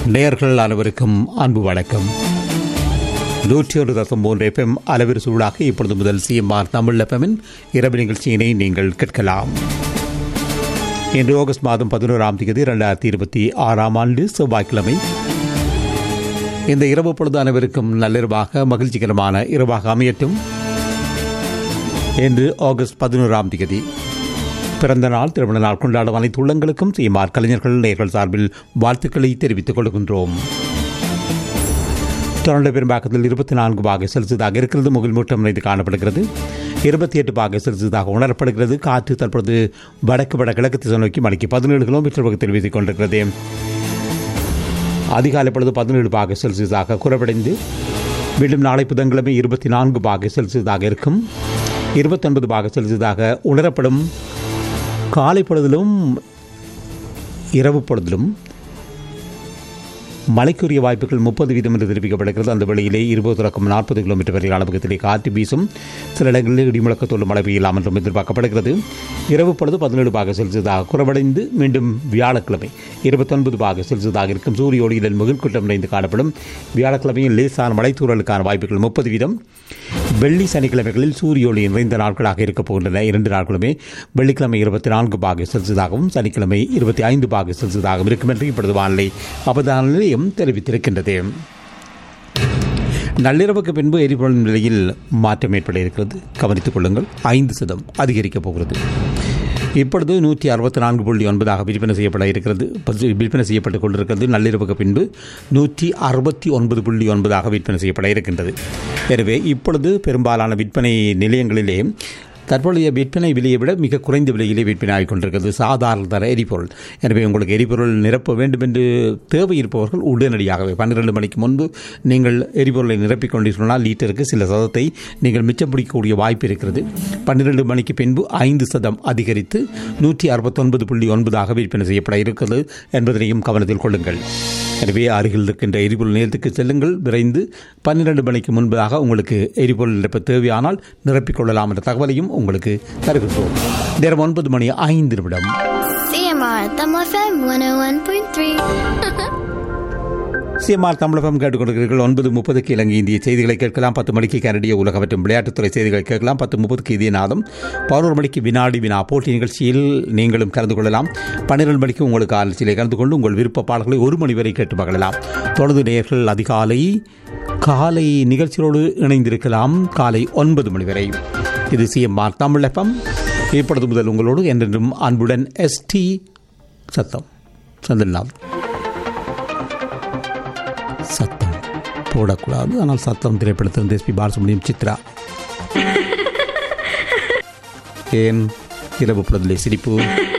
நேயர்கள் அனைவருக்கும் அன்பு வணக்கம் நூற்றி ஒரு தசம் மூன்று எஃப்எம் அளவிறு சூழாக இப்பொழுது முதல் சிஎம்ஆர் தமிழ் எஃப்எம்மின் இரவு நிகழ்ச்சியினை நீங்கள் கேட்கலாம் இன்று ஆகஸ்ட் மாதம் பதினோராம் தேதி இரண்டாயிரத்தி இருபத்தி ஆறாம் ஆண்டு செவ்வாய்க்கிழமை இந்த இரவு பொழுது அனைவருக்கும் நள்ளிரவாக மகிழ்ச்சிகரமான இரவாக அமையட்டும் இன்று ஆகஸ்ட் பதினோராம் தேதி பிறந்த நாள் திருமண நாள் கொண்டாடும் அனைத்து உள்ளங்களுக்கும் சீமார் கலைஞர்கள் நேர்கள் சார்பில் வாழ்த்துக்களை தெரிவித்துக் கொள்கின்றோம் தொடர்ந்து பெரும்பாக்கத்தில் இருபத்தி நான்கு பாக செல்சியஸாக இருக்கிறது முகில் மூட்டம் நிறைந்து காணப்படுகிறது இருபத்தி எட்டு பாக செல்சியஸாக உணரப்படுகிறது காற்று தற்பொழுது வடக்கு வடகிழக்கு திசை நோக்கி மணிக்கு பதினேழு கிலோமீட்டர் வேகத்தில் வீசிக் கொண்டிருக்கிறது அதிகாலை பொழுது பதினேழு பாக செல்சியஸாக குறைவடைந்து மீண்டும் நாளை புதன்கிழமை இருபத்தி நான்கு பாக செல்சியஸாக இருக்கும் இருபத்தொன்பது பாக செல்சியஸாக உணரப்படும் காலை பொழுதிலும் இரவு பொழுதிலும் மழைக்குரிய வாய்ப்புகள் முப்பது வீதம் என்று தெரிவிக்கப்படுகிறது அந்த வழியிலே இருபது தொடக்கம் நாற்பது கிலோமீட்டர் வரை அளவுகத்திலே காற்று வீசும் சில இடங்களில் இடிமுழக்கத்தோடு மழை பெய்யலாம் என்றும் எதிர்பார்க்கப்படுகிறது இரவு பொழுது பதினேழு பாக செல்சியஸாக குறைவடைந்து மீண்டும் வியாழக்கிழமை இருபத்தொன்பது பாக செல்சியஸாக இருக்கும் சூரிய ஒளியுடன் முகில்கூட்டம் நிறைந்து காணப்படும் வியாழக்கிழமையில் லேசான மழைத்தூரலுக்கான வாய்ப்புகள் முப்பது வீதம் வெள்ளி சனிக்கிழமைகளில் சூரிய ஒளி நிறைந்த நாட்களாக இருக்கப் போகின்றன இரண்டு நாட்களுமே வெள்ளிக்கிழமை இருபத்தி நான்கு பாக செல்சியஸாகவும் சனிக்கிழமை இருபத்தி ஐந்து பாக செல்சியஸாகவும் இருக்கும் என்று இப்பொழுது வானிலை அவதான நிலையம் தெரிவித்திருக்கின்றது நள்ளிரவுக்கு பின்பு எரிபொருள் நிலையில் மாற்றம் ஏற்பட இருக்கிறது கவனித்துக் கொள்ளுங்கள் ஐந்து சதம் அதிகரிக்கப் போகிறது இப்பொழுது நூற்றி அறுபத்தி நான்கு புள்ளி ஒன்பதாக விற்பனை செய்யப்பட இருக்கிறது விற்பனை செய்யப்பட்டுக் கொண்டிருக்கிறது நள்ளிரவுக்கு பின்பு நூற்றி அறுபத்தி ஒன்பது புள்ளி ஒன்பதாக விற்பனை செய்யப்பட இருக்கின்றது எனவே இப்பொழுது பெரும்பாலான விற்பனை நிலையங்களிலே தற்போதைய விற்பனை விலையை விட மிக குறைந்த விலையிலே விற்பனை ஆகிக் கொண்டிருக்கிறது சாதாரண தர எரிபொருள் எனவே உங்களுக்கு எரிபொருள் நிரப்ப வேண்டும் என்று தேவை இருப்பவர்கள் உடனடியாகவே பன்னிரண்டு மணிக்கு முன்பு நீங்கள் எரிபொருளை நிரப்பிக் கொண்டிருந்தால் லீட்டருக்கு சில சதத்தை நீங்கள் மிச்சம் பிடிக்கக்கூடிய வாய்ப்பு இருக்கிறது பன்னிரண்டு மணிக்கு பின்பு ஐந்து சதம் அதிகரித்து நூற்றி அறுபத்தொன்பது புள்ளி ஒன்பதாக விற்பனை செய்யப்பட இருக்கிறது என்பதனையும் கவனத்தில் கொள்ளுங்கள் எனவே அருகில் இருக்கின்ற எரிபொருள் நிலையத்துக்கு செல்லுங்கள் விரைந்து பன்னிரண்டு மணிக்கு முன்பதாக உங்களுக்கு எரிபொருள் நிரப்ப தேவையானால் நிரப்பிக் என்ற தகவலையும் உங்களுக்கு தருகின்றோம் நேரம் ஒன்பது மணி ஐந்து நிமிடம் CMR Tamil FM 101.3. CMR Tamilagam கேட்டுக்கொண்டிருக்கிறீர்கள் ஒன்பது முப்பதுக்கு இலங்கை இந்திய செய்திகளை கேட்கலாம் பத்து மணிக்கு கனடிய உலக மற்றும் விளையாட்டுத்துறை செய்திகளை கேட்கலாம் பத்து முப்பதுக்கு இதய நாதம் பதினோரு மணிக்கு வினாடி வினா போட்டி நிகழ்ச்சியில் நீங்களும் கலந்து கொள்ளலாம் பன்னிரண்டு மணிக்கு உங்களுக்கு ஆலோசனை கலந்து கொண்டு உங்கள் விருப்ப பாடல்களை ஒரு மணி வரை கேட்டு மகிழலாம் தொடர்ந்து நேர்கள் அதிகாலை காலை நிகழ்ச்சியோடு இணைந்திருக்கலாம் காலை ஒன்பது மணி வரை இது சிஎம்ஆர் தமிழகம் இப்பொழுது முதல் உங்களோடு என்றென்றும் அன்புடன் எஸ்டி சத்தம் சந்திரநாத் சத்தம் போடக்கூடாது ஆனால் சத்தம் திரைப்படத்திலிருந்து எஸ்பி பாலசுப்ரமணியம் சித்ரா ஏன் இரவு பொழுதிலே சிரிப்பு